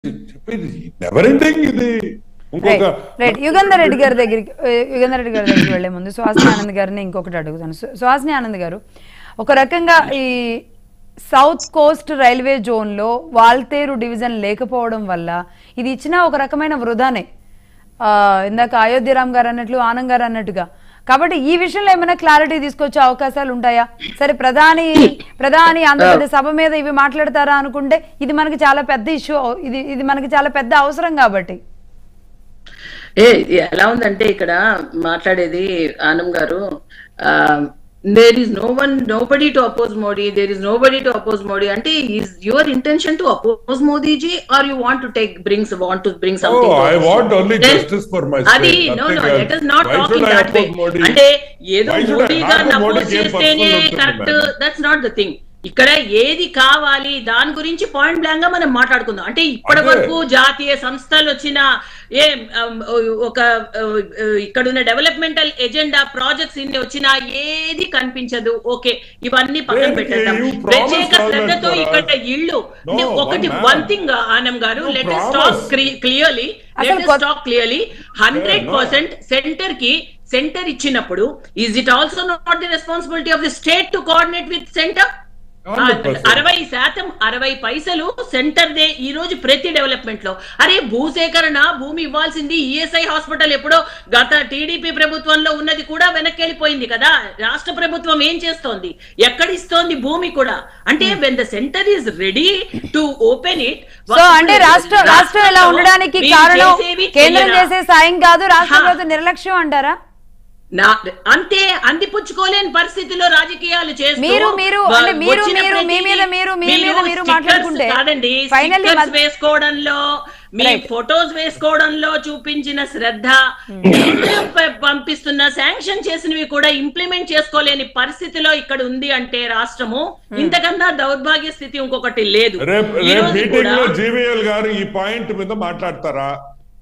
చెప్పేది never ending ఇది ఇంకొక రైట్ యుగంధర్ రెడ్డి గారి దగ్గరికి ఏ, యుగంధర్ రెడ్డి గారి దగ్గరికి వెళ్లే ముందు సుహాసిని ఆనంద్ గారిని ఇంకొకటి అడుగుతాను సు- సుహాసిని ఆనంద్ గారు ఒక రకంగా ఈ సౌత్ కోస్ట్ రైల్వే జోన్లో వాల్తేరు డివిజన్ లేకపోవడం వల్ల ఇది ఇచ్చిన ఒక రకమైన వృధానే ఆ, ఇందాక అయోధ్యరామ్ గారు అన్నట్లు ఆనంద్ గారు అన్నట్టుగా కాబట్టి ఈ విషయంలో ఏమైనా క్లారిటీ తీసుకొచ్చే అవకాశాలు ఉంటాయా సరే ప్రధాని ప్రధాని అంత పెద్ద సభ మీద ఇవి మాట్లాడతారా అనుకుంటే ఇది మనకి చాలా పెద్ద ఇష్యూ ఇది ఇది మనకి చాలా పెద్ద అవసరం కాబట్టి ఏ ఎలా ఉందంటే ఇక్కడ మాట్లాడేది ఆనం గారు there is no one nobody to oppose Modi there is nobody to oppose Modi అంటే is your intention to oppose Modiji are you want to take brings want to bring Oh, I want only justice for my అది state, no nothing no else. Let us not Why should talking I that way oppose Modi? అంటే ఏదో Why should I? Modi నాకు గారిని మోడీకి oppose ఏం చేస్తేనే personal ఉంటుంది correct madam? That's not the thing ఇక్కడ ఏది కావాలి దాని గురించి పాయింట్ బ్లాంక్ గా మనం మాట్లాడుకుందాం అంటే ఇప్పటి అదే. వరకు జాతీయ సంస్థలు వచ్చిన ఏ um, ఒక uh, uh, ఇక్కడున్న డెవలప్మెంటల్ ఎజెండా ప్రాజెక్ట్స్ ఇన్ని వచ్చినా ఏది కనిపించదు ఓకే ఇవన్నీ పక్కన దేనికి? పెట్టేద్దాం You promised ప్రత్యేక government శ్రద్ధతో for us. ఇక్కడ ఇల్లు No, అంటే ఒకటి one one man. Thing Anam గారు You let promised. Talk clearly అసలు లెట్ కొత్త- talk clearly hundred no. Percent center కి సెంటర్ ఇచ్చినప్పుడు is it also not the responsibility of the state to coordinate with center 100%. అరవై శాతం అరవై పైసలు సెంటర్ దే ఈ రోజు ప్రతి డెవలప్మెంట్ లో అరే భూసేకరణ భూమి ఇవ్వాల్సింది ఈఎస్ఐ హాస్పిటల్ ఎప్పుడో గత టీడీపీ ప్రభుత్వంలో ఉన్నది కూడా వెనక్కి వెళ్ళిపోయింది కదా రాష్ట్ర ప్రభుత్వం ఏం చేస్తోంది ఎక్కడ ఇస్తోంది భూమి కూడా అంటే when the center is ready to open it so అంటే రాష్ట్ర రాష్ట్రం ఇలా ఉండడానికి కారణం కేంద్రం చేసే సాయం కాదు రాష్ట్ర హా. ప్రభుత్వం నిర్లక్ష్యం అంటారా నా అంతే అందిపుచ్చుకోలేని పరిస్థితిలో రాజకీయాలు చేస్తూ మీరు- మీరు- వా- అంటే మీరు- వచ్చిన మీరు- మీ ప్రతిదీ మీద మీరు- మీ మీద మీరు మీరు stickers మాట్లాడుకుంటే కాదండి finally stickers మధ్య- వేసుకోవడంలో మీ Right. ఫొటోస్ వేసుకోవడంలో చూపించిన శ్రద్ధ కేంద్రం ప- పంపిస్తున్న శాంక్షన్ చేసినవి కూడా ఇంప్లిమెంట్ చేసుకోలేని పరిస్థితిలో ఇక్కడ ఉంది అంటే రాష్ట్రము ఇంతకన్నా దౌర్భాగ్య స్థితి ఇంకొకటి లేదు రేపు ఈ రేపు రోజు మీటింగ్ కూడా లో జీవీఎల్ గారు ఈ పాయింట్ మీద మాట్లాడతారా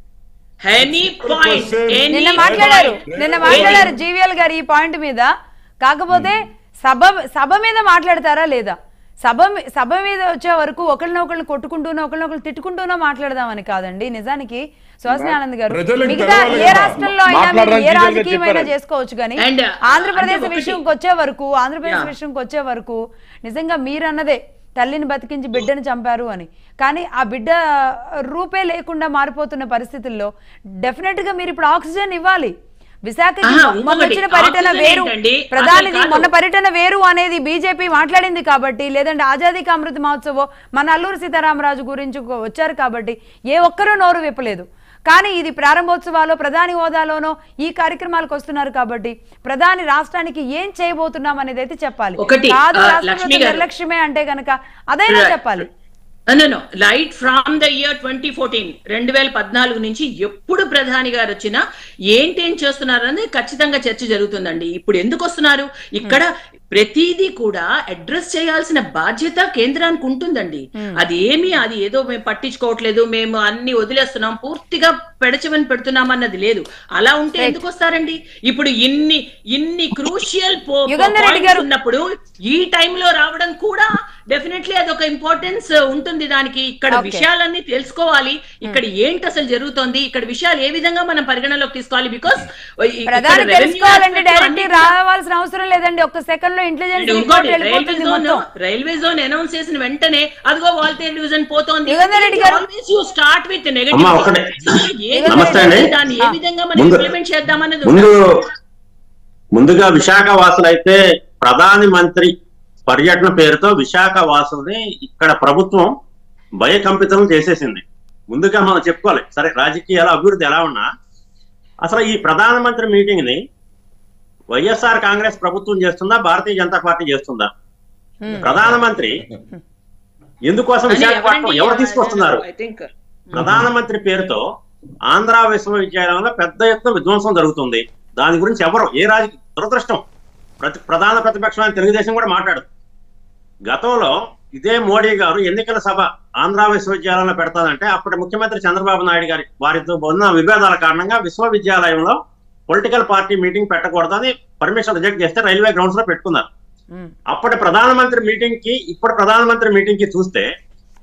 ఎనీ పాయింట్ Question. నిన్న మాట్లాడారు నిన్న మాట్లాడారు జీవీఎల్ గారు ఈ పాయింట్ మీద కాకపోతే సభ సభ మీద మాట్లాడతారా లేదా సభ మీ- సభ మీద వచ్చే వరకు ఒకరినొకరిని కొట్టుకుంటూనో ఒకరినొకరు తిట్టుకుంటూనో మాట్లాడదామని కాదండి నిజానికి సుహాసిని ఆనంద్ గారు ప్రజలకు మిగతా తెలవాలి ఏ కదా. రాష్ట్రంలో అయినా మీరు మాట్లాడడానికి ఏ జీవీఎల్ గారు రాజకీయమైనా చెప్పారు. చేసుకోవచ్చు కానీ And, ఆంధ్రప్రదేశ్ అంటే ఒకటి- విషయంకి వచ్చే వరకు ఆంధ్రప్రదేశ్ Yeah. విషయంకి వచ్చే వరకు నిజంగా మీరన్నదే తల్లిని బతికించి బిడ్డను చంపారు అని కానీ ఆ బిడ్డ రూపే లేకుండా మారిపోతున్న పరిస్థితుల్లో డెఫినెట్ గా మీరు ఇప్పుడు ఆక్సిజన్ ఇవ్వాలి విశాఖకి ఆహా, మొన్న ఇంకొకటి, వచ్చిన పర్యటన ఆక్సిజన్ వేరు ఏంటండి? ప్రధానిది అసలు కాదు. మొన్న పర్యటన వేరు అనేది బీజేపీ మాట్లాడింది కాబట్టి లేదంటే ఆజాదీ కా అమృత మహోత్సవం మన అల్లూరు సీతారామరాజు గురించి వచ్చారు కాబట్టి ఏ ఒక్కరూ నోరు విప్పలేదు కానీ ఇది ప్రారంభోత్సవాలు ప్రధాని హోదాలోనో ఈ కార్యక్రమాలకు వస్తున్నారు కాబట్టి ప్రధాని రాష్ట్రానికి ఏం చేయబోతున్నాం అనేది అయితే చెప్పాలి ఒకటి, కాదు ఆ, రాష్ట్ర లక్ష్మి ప్రభుత్వం గారు. నిర్లక్ష్యమే అంటే గనక అదైనా Right. చెప్పాలి no light from the year twenty fourteen రెండు వేల పద్నాలుగు నుంచి ఎప్పుడు ప్రధాని గారు వచ్చినా ఏంటేం చేస్తున్నారని ఖచ్చితంగా చర్చ జరుగుతుందండి ఇప్పుడు ఎందుకు వస్తున్నారు ఇక్కడ ప్రతిదీ కూడా అడ్రస్ చేయాల్సిన బాధ్యత కేంద్రానికి ఉంటుందండి అది ఏమి అది ఏదో మేము పట్టించుకోవట్లేదు మేము అన్ని వదిలేస్తున్నాం పూర్తిగా పెడచమని పెడుతున్నాం అన్నది లేదు అలా ఉంటే ఎందుకు వస్తారండి ఇప్పుడు ఇన్ని ఇన్ని క్రూషియల్ యుగంధర్ రెడ్డి గారు- ఉన్నప్పుడు ఈ టైంలో రావడం కూడా డెఫినెట్లీ అది ఒక ఇంపార్టెన్స్ ఉంటుంది దానికి ఇక్కడ Okay. విషయాలన్నీ తెలుసుకోవాలి ఇక్కడ ఏంటి అసలు జరుగుతోంది ఇక్కడ విషయాలు ఏ విధంగా మనం పరిగణలోకి తీసుకోవాలి బికాస్ ప్రధాని తెలుసుకోవాలంటే డైరెక్ట్ రావాల్సిన అవసరం లేదండి ఒక్క సెకండ్ లో ఇంటెలిజెన్స్ రిపోర్ట్ రైల్వే వెళ్ళిపోతుంది జోన్ మొత్తం రైల్వే జోన్ అనౌన్స్ చేసిన వెంటనే అదిగో వాల్తేరు డివిజన్ పోతోంది యుగంధర్ రెడ్డి గారు- ఆల్వేస్ యూ స్టార్ట్ విత్ అమ్మా, ఒకటే. నమస్తే అండి. దాన్ని ఏ విధంగా మనం ముందు- ఇంప్లిమెంట్ చేద్దామన్నది ముందు ముందుగా విశాఖ వాసులైతే ప్రధాని మంత్రి పర్యటన పేరుతో విశాఖ వాసుల్ని ఇక్కడ ప్రభుత్వం భయకంపితం చేసేసింది ముందుగా మనం చెప్పుకోవాలి సరే రాజకీయాల అభివృద్ధి ఎలా ఉన్నా అసలు ఈ ప్రధానమంత్రి మీటింగ్ ని వైఎస్ఆర్ కాంగ్రెస్ ప్రభుత్వం చేస్తుందా భారతీయ జనతా పార్టీ చేస్తుందా ప్రధానమంత్రి ఎందుకోసం విశాఖపట్నం ఎవరు తీసుకొస్తున్నారు ఐ థింక్ ప్రధానమంత్రి పేరుతో ఆంధ్ర విశ్వవిద్యాలయంలో పెద్ద ఎత్తున విధ్వంసం జరుగుతుంది దాని గురించి ఎవరు ఏ రాజకీయ దురదృష్టం ప్రతి ప్రధాన ప్రతిపక్షమైన తెలుగుదేశం కూడా మాట్లాడు గతంలో ఇదే మోడీ గారు ఎన్నికల సభ ఆంధ్ర విశ్వవిద్యాలయంలో పెడతానంటే అప్పటి ముఖ్యమంత్రి చంద్రబాబు నాయుడు గారి వారితో ఉన్న విభేదాల కారణంగా విశ్వవిద్యాలయంలో పొలిటికల్ పార్టీ మీటింగ్ పెట్టకూడదని పర్మిషన్ రిజెక్ట్ చేస్తే రైల్వే గ్రౌండ్స్ లో పెట్టుకున్నారు ఉమ్. అప్పటి ప్రధానమంత్రి మీటింగ్ కి ఇప్పుడు ప్రధానమంత్రి మీటింగ్ కి చూస్తే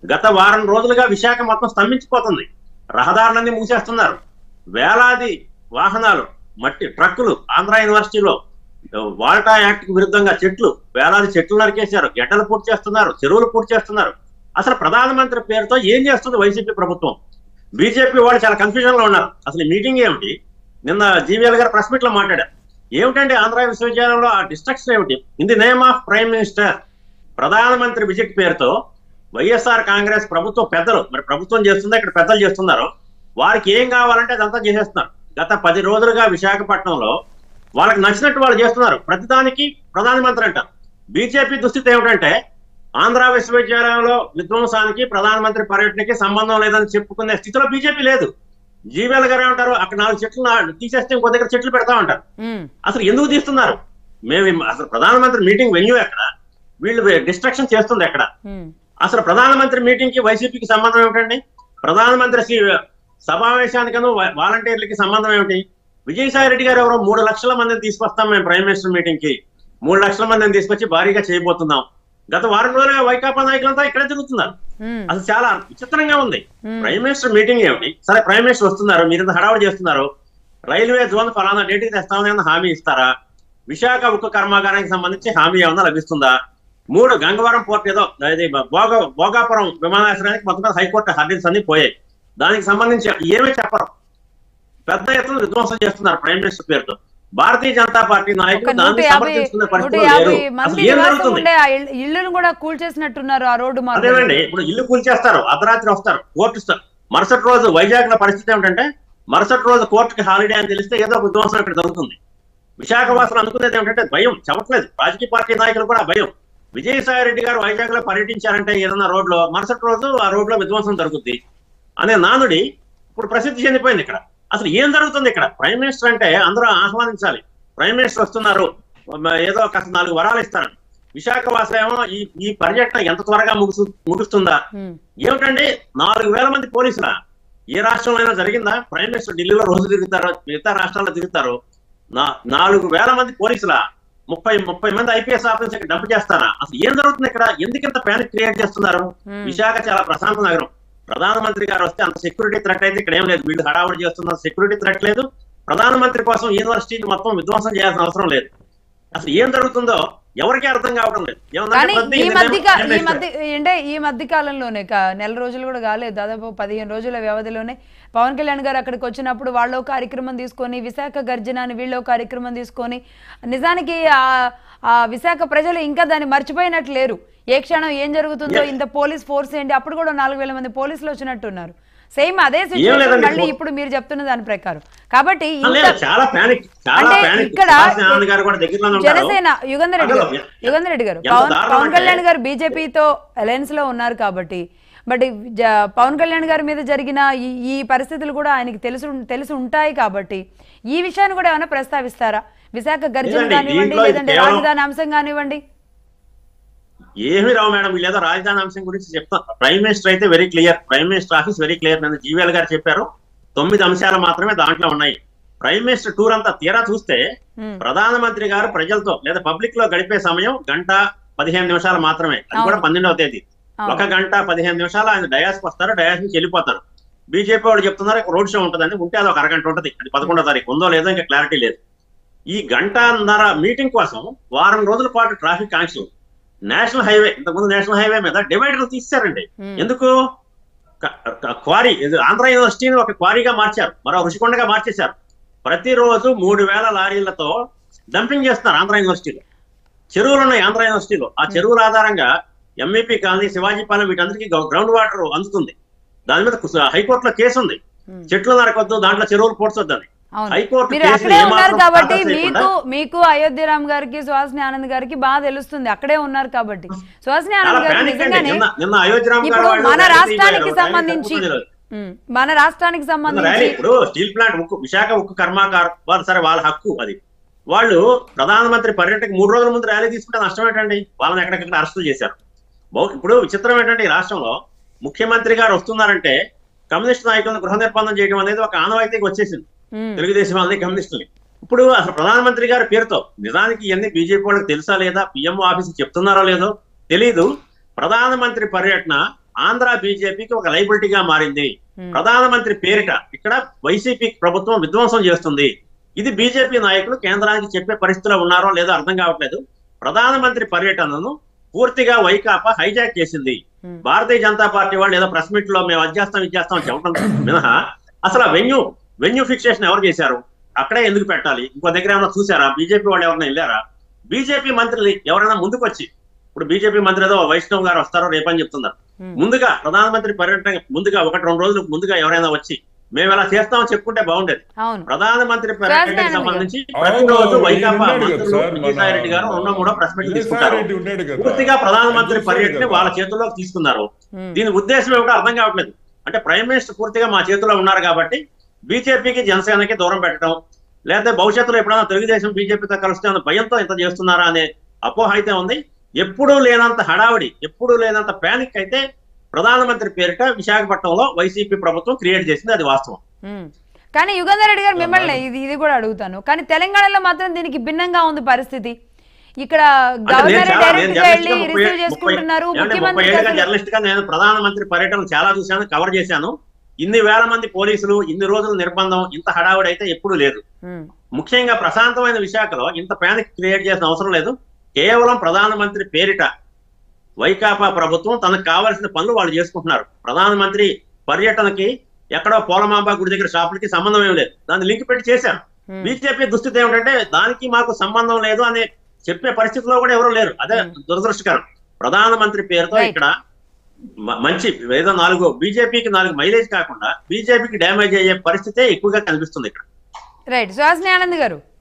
గత వారం రోజులుగా విశాఖ మొత్తం స్తంభించిపోతుంది రహదారులన్నీ మూసేస్తున్నారు వేలాది వాహనాలు మట్టి ట్రక్కులు ఆంధ్ర యూనివర్సిటీలో వాల్టా యాక్ట్ కి విరుద్ధంగా చెట్లు వేలాది చెట్లు నరికేశారు గడ్డలు పూర్తి చేస్తున్నారు చెరువులు పూర్తి చేస్తున్నారు అసలు ప్రధానమంత్రి పేరుతో ఏం చేస్తుంది వైసీపీ ప్రభుత్వం బీజేపీ వాళ్ళు చాలా కన్ఫ్యూజన్ లో ఉన్నారు అసలు ఈ మీటింగ్ ఏమిటి నిన్న జీవీఎల్ గారు ప్రెస్ మీట్ లో మాట్లాడారు ఏమిటంటే ఆంధ్ర విశ్వవిద్యాలయంలో ఆ డిస్ట్రక్షన్ ఏమిటి in the name of prime minister ప్రధానమంత్రి విజిట్ పేరుతో వైఎస్ఆర్ కాంగ్రెస్ ప్రభుత్వం పెద్దలు మరి ప్రభుత్వం చేస్తుందా ఇక్కడ పెద్దలు చేస్తున్నారు వారికి ఏం కావాలంటే అదంతా చేసేస్తున్నారు గత పది రోజులుగా విశాఖపట్నంలో వాళ్ళకి నచ్చినట్టు వాళ్ళు చేస్తున్నారు ప్రతిదానికి ప్రధానమంత్రి అంటారు బీజేపీ దుస్థితి ఏమిటంటే ఆంధ్ర విశ్వవిద్యాలయంలో విధ్వంసానికి ప్రధానమంత్రి పర్యటనకి సంబంధం లేదని చెప్పుకునే స్థితిలో బీజేపీ లేదు జీవీఎల్ గారు ఏమంటారు అక్కడ నాలుగు చెట్లు నా- తీసేస్తే ఇంకో దగ్గర చెట్లు పెడతా ఉంటారు ఉమ్, అసలు ఎందుకు తీస్తున్నారు మేము అసలు ప్రధానమంత్రి మీటింగ్ వెన్యూ ఎక్కడ వీళ్ళు డిస్ట్రక్షన్ చేస్తుంది ఎక్కడ ఉమ్, అసలు ప్రధానమంత్రి మీటింగ్ కి వైసీపీకి సంబంధం ఏమిటండి ప్రధానమంత్రి సి- సమావేశానికను వా- వాలంటీర్లకి సంబంధం ఏమిటి విజయసాయి రెడ్డి గారు ఎవరో మూడు లక్షల మందిని తీసుకొస్తాం మేము ప్రైమ్ మినిస్టర్ మీటింగ్ కి మూడు లక్షల మందిని తీసుకొచ్చి భారీగా చేయబోతున్నాం గత వారం రోజులుగా వైకాపా నాయకులంతా ఇక్కడే తిరుగుతున్నారు ఉమ్, అసలు చాలా విచిత్రంగా ఉంది Hmm. ప్రైమ్ మినిస్టర్ మీటింగ్ ఏమిటి సరే ప్రైమ్ మినిస్టర్ వస్తున్నారు మీరు ఇంత హడావుడి చేస్తున్నారు రైల్వే జోన్ ఫలానా డేట్కి తెస్తామని ఏమన్నా హామీ ఇస్తారా విశాఖ ఉక్కు కర్మాగారానికి సంబంధించి హామీ ఏమన్నా లభిస్తుందా మూడు గంగవరం పోర్ట్ ఏదో ఇది భోగ భోగాపురం విమానాశ్రయానికి మొత్తం మీద హైకోర్టు హర్డిల్స్ అన్ని పోయాయి దానికి సంబంధించి ఏమీ చెప్పరు పెద్ద ఎత్తున విధ్వంసం చేస్తున్నారు ప్రైమ్ మినిస్టర్ పేరుతో భారతీయ జనతా పార్టీ ఒక నాయకులు నూట దాన్ని యాభై సమర్థించుకునే నూట పరిస్థితులు యాభై లేరు మంది అసలు ఏం నివాసం జరుగుతుంది ఉండే ఆ ఇల్- ఇళ్ళను కూడా కూల్చేసినట్టున్నారు ఆ రోడ్డు మార్గం అదేనండి ఇప్పుడు ఇల్లు కూల్చేస్తారు అర్ధరాత్రి వస్తారు కోర్టు ఇస్తారు మరుసటి రోజు వైజాగ్ లో పరిస్థితి ఏమిటంటే మరుసటి రోజు కోర్టుకి హాలిడే అని తెలిస్తే ఏదో ఒక విధ్వంసం ఇక్కడ జరుగుతుంది విశాఖ వాసులు అనుకునేది ఏమిటంటే భయం చెప్పట్లేదు రాజకీయ పార్టీ నాయకులు కూడా భయం విజయసాయి రెడ్డి గారు వైజాగ్ లో పర్యటించారంటే ఏదైనా రోడ్ లో మరుసటి రోజు ఆ రోడ్ లో విధ్వంసం జరుగుద్ది అనే నానుడి ఇప్పుడు ప్రసిద్ధి చెందిపోయింది ఇక్కడ అసలు ఏం జరుగుతుంది ఇక్కడ ప్రైమ్ మినిస్టర్ అంటే అందరూ ఆహ్వానించాలి ప్రైమ్ మినిస్టర్ వస్తున్నారు ఏదో కాస్త నాలుగు వరాలు ఇస్తారని విశాఖ వాసేమో ఈ ఈ పర్యటన ఎంత త్వరగా ముగుసు ముగుస్తుందా ఉమ్, ఏమిటండి నాలుగు వేల మంది పోలీసులా ఏ రాష్ట్రంలో అయినా జరిగిందా ప్రైమ్ మినిస్టర్ ఢిల్లీలో రోజు తిరుగుతారు మిగతా రాష్ట్రాల్లో తిరుగుతారు నా నాలుగు వేల మంది పోలీసులా ముప్పై ముప్పై మంది ఐపీఎస్ ఆఫీసర్ డంప్ చేస్తారా అసలు ఏం జరుగుతుంది ఇక్కడ ఎందుకు ఇంత ప్యానిక్ క్రియేట్ చేస్తున్నారు Hmm. విశాఖ చాలా ప్రశాంత నగరం ప్రధానమంత్రి గారు వస్తే అంత సెక్యూరిటీ థ్రెట్ అయితే ఇక్కడ ఏం లేదు వీళ్ళు హడావుడి చేస్తున్న సెక్యూరిటీ థ్రెట్ లేదు ప్రధానమంత్రి కోసం యూనివర్సిటీని మొత్తం విధ్వంసం చేయాల్సిన అవసరం లేదు అసలు ఏం జరుగుతుందో ఎవరికీ అర్థం కావడం లేదు ఏమన్నా కానీ ప్రతి ఈ నిజం మధ్య కా- ప్రైమ్ ఈ మినిస్టర్. మధ్య అంటే ఈ మధ్య కాలంలోనే కా- నెల రోజులు కూడా కాలేదు దాదాపు పదిహేను రోజుల వ్యవధిలోనే పవన్ కళ్యాణ్ గారు అక్కడికి వచ్చినప్పుడు వాళ్ళు ఒక కార్యక్రమం తీసుకొని విశాఖ గర్జన అని వీళ్ళు ఒక కార్యక్రమం తీసుకొని నిజానికి ఆ ఆ విశాఖ ప్రజలు ఇంకా దాన్ని మర్చిపోయినట్లు లేరు ఏ క్షణం ఏం జరుగుతుందో Yes. ఇంత పోలీస్ ఫోర్స్ ఏంటి అప్పుడు కూడా నాలుగు వేల మంది పోలీసులు వచ్చినట్టున్నారు సేమ్ అదే లేదండి, సిచ్యువేషన్ మళ్ళీ ఇప్పుడు- ఇప్పుడు మీరు చెప్తున్న దాని ప్రకారం కాబట్టి ఆ, లేదు, ఇంత చాలా ప్యానిక్ చాలా అంటే ప్యానిక్ ఇక్కడ సుభాష్ ఆనంద్ గారు కూడా దగ్గరలోనే ఉంటారు జనసేన యుగంధర్ రెడ్డి గారు అదే, యుగంధర్ రెడ్డి గారు ఎంత పవన్ దారుణం పవన్ అంటే- కళ్యాణ్ గారు బీజేపీతో అలయన్స్ లో ఉన్నారు కాబట్టి బట్ ఈ జ- పవన్ కళ్యాణ్ గారి మీద జరిగిన ఈ ఈ పరిస్థితులు కూడా ఆయనకి తెలుసు తెలిసి ఉంటాయి కాబట్టి ఈ విషయాన్ని కూడా ఏమైనా ప్రస్తావిస్తారా విశాఖ గర్జన లేదండి, కానివ్వండి దీంట్లో ఇది లేదంటే కేవలం- రాజధాని అంశం కానివ్వండి ఏమి రావు మేడం వీళ్ళేదో రాజధాని అంశం గురించి చెప్తాం ప్రైమ్ మినిస్టర్ అయితే very clear prime minister office very clear నన్ను జీవీఎల్ గారు చెప్పారు తొమ్మిది అంశాలు మాత్రమే దాంట్లో ఉన్నాయి ప్రైమ్ మినిస్టర్ టూర్ అంతా తీరా చూస్తే ఉమ్, ప్రధానమంత్రి గారు ప్రజలతో లేదా పబ్లిక్ లో గడిపే సమయం గంట పదిహేను నిమిషాలు మాత్రమే అది కూడా అవును. పన్నెండవ తేదీ అవును. ఒక గంట పదిహేను నిమిషాలు ఆయన డయాస్ వస్తారు డయాస్ నుంచి వెళ్ళిపోతారు బీజేపీ వాళ్ళు చెప్తున్నారు రోడ్ షో ఉంటుందని ఉంటే అది ఒక అరగంట ఉంటుంది అది పదకొండో తారీఖు ఉందో లేదో ఇంకా క్లారిటీ లేదు ఈ గంటన్నర మీటింగ్ కోసం వారం రోజుల పాటు ట్రాఫిక్ ఆంక్షలు నేషనల్ హైవే ఇంతకుముందు నేషనల్ హైవే మీద డివైడర్లు తీశారండి Hmm. ఎందుకు క- క- క్వారీ ఇది ఆంధ్ర యూనివర్సిటీని ఒక క్వారీగా మార్చారు మరో రుషికొండగా మార్చేశారు ప్రతిరోజు మూడు వేల లారీలతో డంపింగ్ చేస్తున్నారు ఆంధ్ర యూనివర్సిటీలో చెరువులు ఉన్నాయి ఆంధ్ర యూనివర్సిటీలో ఆ చెరువుల ఆధారంగా ఎంఈపీ కాలనీ శివాజీపాలెం వీటందరికీ గ్రౌండ్ వాటర్ అందుతుంది దాని మీద కు- హైకోర్టులో కేసు ఉంది Hmm. చెట్లు నరకొద్దు దాంట్లో చెరువులు పోడ్చొద్దని అవును హైకోర్టు మీరు కేసుని అక్కడే ఉన్నారు ఏమాత్రం కాబట్టి ఖాతరు చేయకుండా- మీకు మీకు అయోధ్యరామ్ గారికి సుహాసిని ఆనంద్ గారికి బాగా తెలుస్తుంది అక్కడే ఉన్నారు కాబట్టి సుహాసిని చాలా ఆనంద్ గారు panic అండి. నిజంగానే నిన్న నిన్న అయోధ్యరామ్ గారు ఇప్పుడు వాళ్ళు మన ర్యాలీ రాష్ట్రానికి తీయబోయారు. సంబంధించి ర్యాలీ తప్పకుండా ఉమ్, మన రాష్ట్రానికి ర్యాలీ సంబంధించి ఇప్పుడు స్టీల్ ప్లాంట్ ఉక్కు విశాఖ ఉక్కు కర్మాగారం వాళ్ళు సరే వాళ్ళ హక్కు అది వాళ్ళు ప్రధానమంత్రి పర్యటనకు మూడు రోజుల ముందు ర్యాలీ తీసుకుంటే నష్టం ఏంటండి వాళ్ళని ఎక్కడెక్కడ అరెస్టులు చేశారు బహు- ఇప్పుడు విచిత్రం ఏంటంటే ఈ రాష్ట్రంలో ముఖ్యమంత్రి గారు వస్తున్నారంటే కమ్యూనిస్ట్ నాయకులను గృహ నిర్బంధం చేయడం అనేది ఒక ఆనవాయితీకి వచ్చేసింది ఉమ్, తెలుగుదేశం వాళ్ళని కమ్యూనిస్టుల్ని ఇప్పుడు అసలు ప్రధానమంత్రి గారి పేరుతో నిజానికి ఇవన్నీ బీజేపీ వాళ్ళకి తెలుసా లేదా పిఎంఓ ఆఫీస్ చెప్తున్నారో లేదో తెలీదు ప్రధానమంత్రి పర్యటన ఆంధ్ర బీజేపీకి ఒక లైబిలిటీగా మారింది Hmm. ప్రధానమంత్రి పేరిట ఇక్కడ వైసీపీ ప్రభుత్వం విధ్వంసం చేస్తుంది ఇది బీజేపీ నాయకులు కేంద్రానికి చెప్పే పరిస్థితిలో ఉన్నారో లేదో అర్థం కావట్లేదు ప్రధానమంత్రి పర్యటనను పూర్తిగా వైకాపా హైజాక్ చేసింది Hmm. భారతీయ జనతా పార్టీ వాళ్ళు ఏదో ప్రెస్ మీట్ లో మేము అది చేస్తాం ఇది చేస్తాం అని చెప్పడం మినహా అసలు ఆ వెన్యూ వెన్యూ ఫిక్సేషన్ ఎవరు చేశారు అక్కడే ఎందుకు పెట్టాలి ఇంకో దగ్గర ఏమైనా చూసారా బీజేపీ వాళ్ళు ఎవరైనా వెళ్ళారా బీజేపీ మంత్రులు ఎవరైనా ముందుకు వచ్చి ఇప్పుడు బీజేపీ మంత్రి ఏదో వైష్ణవ్ గారు వస్తారో రేపని చెప్తున్నారు Hmm. ముందుగా ప్రధానమంత్రి పర్యటన ముందుగా ఒకటి రెండు రోజులు ముందుగా ఎవరైనా వచ్చి మేము ఇలా చేస్తామని చెప్పుకుంటే బాగుండేది అవును ప్రధానమంత్రి పర్యటనకి రాజధాని సంబంధించి అవును, ప్రతిరోజు ఈయన వైకాపా ఉన్నాడు కదా మంత్రులు సార్, మన- విజయసాయి రెడ్డి గారు రెండో మూడో ప్రెస్ మీట్ తీసుకుంటారు విజయసాయిరెడ్డి ఉన్నాడు కదా. పూర్తిగా ప్రధానమంత్రి ఆయన పర్యటన చూశారు వాళ్ళ కదా. చేతుల్లోకి తీసుకున్నారు Hmm. దీని ఉద్దేశం ఏమిటో అర్థం కావట్లేదు అంటే ప్రైమ్ మినిస్టర్ పూర్తిగా మా చేతిలో ఉన్నారు కాబట్టి బీజేపీకి జనసేనకి దూరం పెట్టడం లేకపోతే భవిష్యత్తులో ఎప్పుడైనా తెలుగుదేశం బీజేపీతో కలిస్తే అన్న భయంతో ఇంత చేస్తున్నారా అనే అపోహ అయితే ఉంది ఎప్పుడూ లేనంత హడావిడి ఎప్పుడూ లేనంత పానిక్ అయితే ప్రధానమంత్రి పేరిట విశాఖపట్నంలో వైసీపీ ప్రభుత్వం క్రియేట్ చేసింది అది వాస్తవం ఉమ్. కానీ యుగంధర్ రెడ్డి గారు మిమ్మల్ని ఇది ఇది కూడా అడుగుతాను కానీ తెలంగాణలో మాత్రం దీనికి భిన్నంగా ఉంది పరిస్థితి ఇక్కడ అంటే నేను గవర్నర్ చాలా- నేను డైరెక్ట్ గా జర్నలిస్ట్ వెళ్ళి గా ముప్పై- రిసీవ్ చేసుకుంటున్నారు ముప్పై- ఏమంటే ముప్పై ముఖ్యమంత్రి ఏళ్ళుగా అసలు- జర్నలిస్ట్ గా నేను ప్రధానమంత్రి పర్యటన చాలా చూశాను కవర్ చేశాను ఇన్ని వేల మంది పోలీసులు ఇన్ని రోజులు నిర్బంధం ఇంత హడావుడి అయితే ఎప్పుడూ లేదు ఉమ్. ముఖ్యంగా ప్రశాంతమైన విశాఖలో ఇంత ప్యానిక్ క్రియేట్ చేసిన అవసరం లేదు కేవలం ప్రధానమంత్రి పేరిట వైకాపా ప్రభుత్వం తనకు కావాల్సిన పనులు వాళ్ళు చేసుకుంటున్నారు ప్రధానమంత్రి పర్యటనకి ఎక్కడో పోలమాంబ గుడి దగ్గర షాపులకి సంబంధం ఏం లేదు దాన్ని లింక్ పెట్టి చేశారు Hmm. బీజేపీ దుస్థితి ఏమిటంటే దానికి మాకు సంబంధం లేదు అనే చెప్పే పరిస్థితిలో కూడా ఎవరు లేరు అదే దురదృష్టకరం ప్రధానమంత్రి పేరుతో Right. ఇక్కడ మ- మంచి ఏదో నాలుగు బీజేపీకి నాలుగు మైలేజ్ కాకుండా బీజేపీకి డ్యామేజ్ అయ్యే పరిస్థితే ఎక్కువగా కనిపిస్తుంది ఇక్కడ రైట్ సుహాసిని ఆనంద్ గారు